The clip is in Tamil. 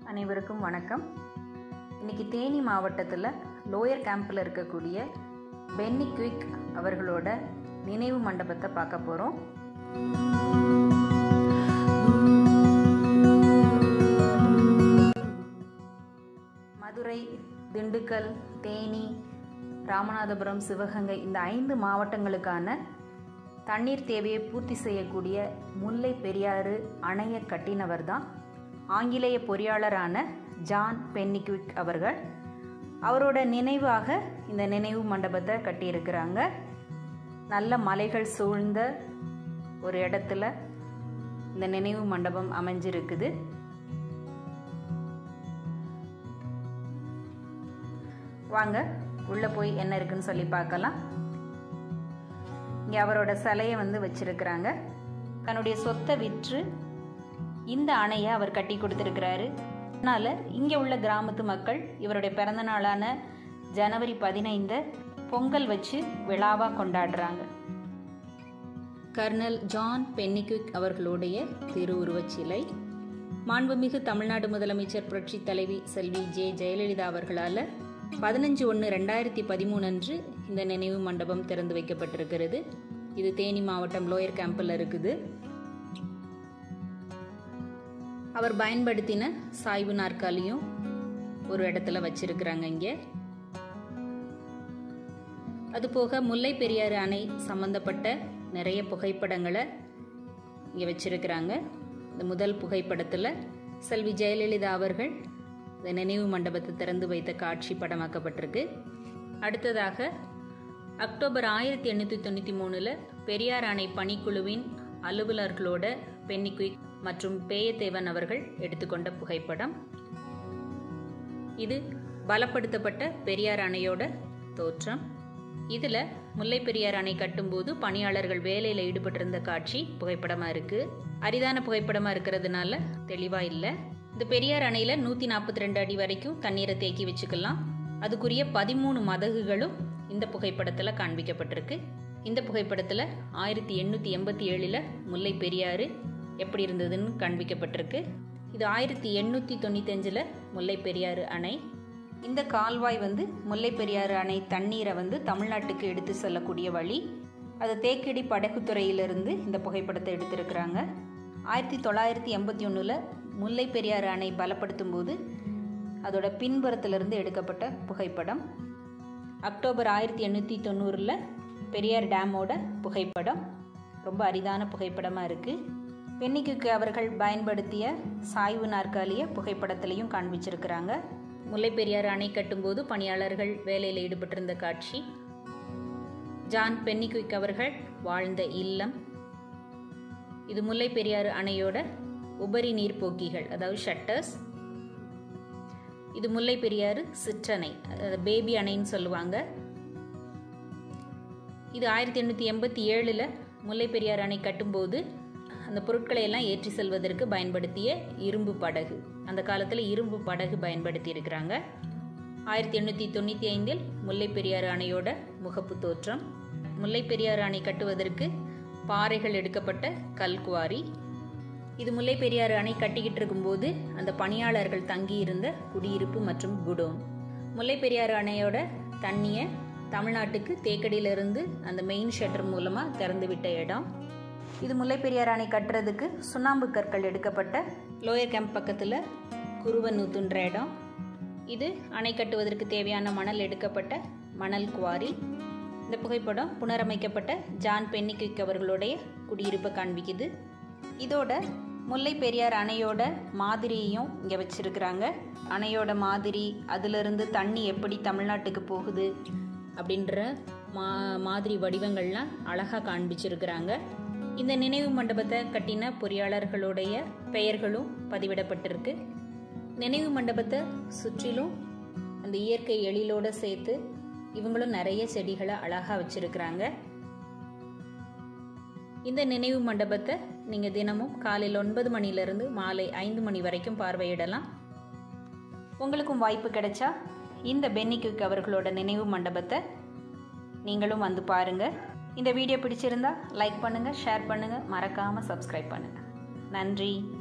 அனைவருக்கும் வணக்கம் இன்னைக்கு தேனி மாவட்டத்தில் லோயர் கேம்பில் இருக்கக்கூடிய பென்னி குயிக் அவர்களோட நினைவு மண்டபத்தை பார்க்க போகிறோம் மதுரை திண்டுக்கல் தேனி ராமநாதபுரம் சிவகங்கை இந்த ஐந்து மாவட்டங்களுக்கான தண்ணீர் தேவையை பூர்த்தி செய்யக்கூடிய முல்லை பெரியாறு அணையை கட்டினவர் தான் ஆங்கிலேய பொறியாளரான ஜான் பென்னிக்விக் அவர்கள் அவரோட நினைவாக இந்த நினைவு மண்டபத்தை கட்டியிருக்கிறாங்க நல்ல மலைகள் சூழ்ந்த ஒரு இடத்துல இந்த நினைவு மண்டபம் அமைஞ்சிருக்குது வாங்க உள்ளே போய் என்ன இருக்குன்னு சொல்லி பார்க்கலாம் இங்கே அவரோட சிலையை வந்து வச்சிருக்கிறாங்க தன்னுடைய சொத்தை விற்று இந்த அணையை அவர் கட்டி கொடுத்துருக்கிறாரு அதனால் இங்கே உள்ள கிராமத்து மக்கள் இவருடைய பிறந்த நாளான ஜனவரி பதினைந்தை பொங்கல் வச்சு விழாவாக கொண்டாடுறாங்க கர்னல் ஜான் பென்னிக்விக் அவர்களுடைய திருவுருவச் சிலை மாண்புமிகு தமிழ்நாடு முதலமைச்சர் புரட்சி தலைவி செல்வி ஜே ஜெயலலிதா அவர்களால் பதினஞ்சு ஒன்று ரெண்டாயிரத்தி பதிமூணு அன்று இந்த நினைவு மண்டபம் திறந்து வைக்கப்பட்டிருக்கிறது இது தேனி மாவட்டம் லோயர் கேம்பில் இருக்குது அவர் பயன்படுத்தின சாய்வு நாற்காலியும் ஒரு இடத்துல வச்சிருக்கிறாங்க இங்கே அதுபோக முல்லை பெரியாறு அணை சம்பந்தப்பட்ட நிறைய புகைப்படங்களை இங்கே வச்சிருக்கிறாங்க இந்த முதல் புகைப்படத்தில் செல்வி ஜெயலலிதா அவர்கள் இந்த நினைவு மண்டபத்தை திறந்து வைத்த காட்சி படமாக்கப்பட்டிருக்கு அடுத்ததாக அக்டோபர் ஆயிரத்தி எண்ணூற்றி தொண்ணூற்றி மூணில் பெரியார் அணை பணிக்குழுவின் அலுவலர்களோட பென்னிக்விக் மற்றும் பேயத்தேவன் அவர்கள் எடுத்துக்கொண்ட புகைப்படம் இது பலப்படுத்தப்பட்ட பெரியார் அணையோட தோற்றம் இதில் முல்லை பெரியார் அணை கட்டும்போது பணியாளர்கள் வேலையில் ஈடுபட்டிருந்த காட்சி புகைப்படமாக இருக்குது அரிதான புகைப்படமாக இருக்கிறதுனால தெளிவாக இல்லை இந்த பெரியார் அணையில் நூற்றி நாற்பத்தி ரெண்டு அடி வரைக்கும் தண்ணீரை தேக்கி வச்சுக்கலாம் அதுக்குரிய பதிமூணு மதகுகளும் இந்த புகைப்படத்தில் காண்பிக்கப்பட்டிருக்கு இந்த புகைப்படத்தில் ஆயிரத்தி எண்ணூற்றி எண்பத்தி ஏழில் முல்லை பெரியாறு எப்படி இருந்ததுன்னு காண்பிக்கப்பட்டிருக்கு இது ஆயிரத்தி எண்ணூற்றி தொண்ணூத்தஞ்சில் முல்லை பெரியாறு அணை இந்த கால்வாய் வந்து முல்லை பெரியாறு அணை தண்ணீரை வந்து தமிழ்நாட்டுக்கு எடுத்து செல்லக்கூடிய வழி அது தேக்கடி படகுத்துறையிலிருந்து இந்த புகைப்படத்தை எடுத்திருக்கிறாங்க ஆயிரத்தி தொள்ளாயிரத்தி எண்பத்தி ஒன்றில் முல்லை பெரியாறு அணை பலப்படுத்தும் போது அதோட பின்புறத்திலிருந்து எடுக்கப்பட்ட புகைப்படம் அக்டோபர் ஆயிரத்தி எண்ணூற்றி தொண்ணூறில் பெரியார் டேமோட புகைப்படம் ரொம்ப அரிதான புகைப்படமாக இருக்குது பென்னிக்கு அவர்கள் பயன்படுத்திய சாய்வு நாற்காலிய புகைப்படத்திலையும் காண்பிச்சிருக்கிறாங்க முல்லை பெரியாறு அணை கட்டும்போது பணியாளர்கள் வேலையில் ஈடுபட்டிருந்த காட்சி ஜான் பென்னிக்விக் அவர்கள் வாழ்ந்த இல்லம் இது முல்லை பெரியாறு அணையோட உபரி நீர்ப்போக்கிகள் அதாவது ஷட்டர்ஸ் இது முல்லை பெரியாறு சிற்றணை அதாவது பேபி அணைன்னு சொல்லுவாங்க இது ஆயிரத்தி எண்ணூற்றி எண்பத்தி ஏழில் முல்லை பெரியாறு அணை கட்டும்போது அந்த பொருட்களை எல்லாம் ஏற்றி செல்வதற்கு பயன்படுத்திய இரும்பு படகு அந்த காலத்தில் இரும்பு படகு பயன்படுத்தி இருக்கிறாங்க ஆயிரத்தி எண்ணூற்றி தொண்ணூற்றி ஐந்தில் முல்லை பெரியாறு அணையோட முகப்பு தோற்றம் முல்லை பெரியாறு அணை கட்டுவதற்கு பாறைகள் எடுக்கப்பட்ட கல்குவாரி இது முல்லை பெரியாறு அணை கட்டிக்கிட்டு இருக்கும்போது அந்த பணியாளர்கள் தங்கியிருந்த குடியிருப்பு மற்றும் குடோன் முல்லை பெரியாறு அணையோட தண்ணியை தமிழ்நாட்டுக்கு தேக்கடியிலிருந்து அந்த மெயின் ஷட்டர் மூலமாக திறந்து விட்ட இடம் இது முல்லை பெரியார் அணை கட்டுறதுக்கு சுண்ணாம்பு கற்கள் எடுக்கப்பட்ட லோயர் கேம்ப் பக்கத்தில் குருவநூத்துன்ற இடம் இது அணை கட்டுவதற்கு தேவையான மணல் எடுக்கப்பட்ட மணல் குவாரி இந்த புகைப்படம் புனரமைக்கப்பட்ட ஜான் பென்னிக்விக் அவர்களுடைய குடியிருப்பை காண்பிக்குது இதோட முல்லை பெரியார் அணையோட மாதிரியையும் இங்கே வச்சுருக்கிறாங்க அணையோட மாதிரி அதிலிருந்து தண்ணி எப்படி தமிழ்நாட்டுக்கு போகுது அப்படின்ற மா மாதிரி வடிவங்கள்லாம் அழகாக காண்பிச்சிருக்கிறாங்க இந்த நினைவு மண்டபத்தை கட்டின பொறியாளர்களுடைய பெயர்களும் பதிவிடப்பட்டிருக்கு நினைவு மண்டபத்தை சுற்றிலும் அந்த இயற்கை எழிலோடு சேர்த்து இவங்களும் நிறைய செடிகளை அழகாக வச்சுருக்கிறாங்க இந்த நினைவு மண்டபத்தை நீங்கள் தினமும் காலையில் ஒன்பது மணிலேருந்து மாலை ஐந்து மணி வரைக்கும் பார்வையிடலாம் உங்களுக்கும் வாய்ப்பு கிடைச்சா இந்த பென்னிக்விக் அவர்களோட நினைவு மண்டபத்தை நீங்களும் வந்து பாருங்கள் இந்த வீடியோ பிடிச்சிருந்தா லைக் பண்ணுங்கள் ஷேர் பண்ணுங்கள் மறக்காமல் சப்ஸ்கிரைப் பண்ணுங்கள் நன்றி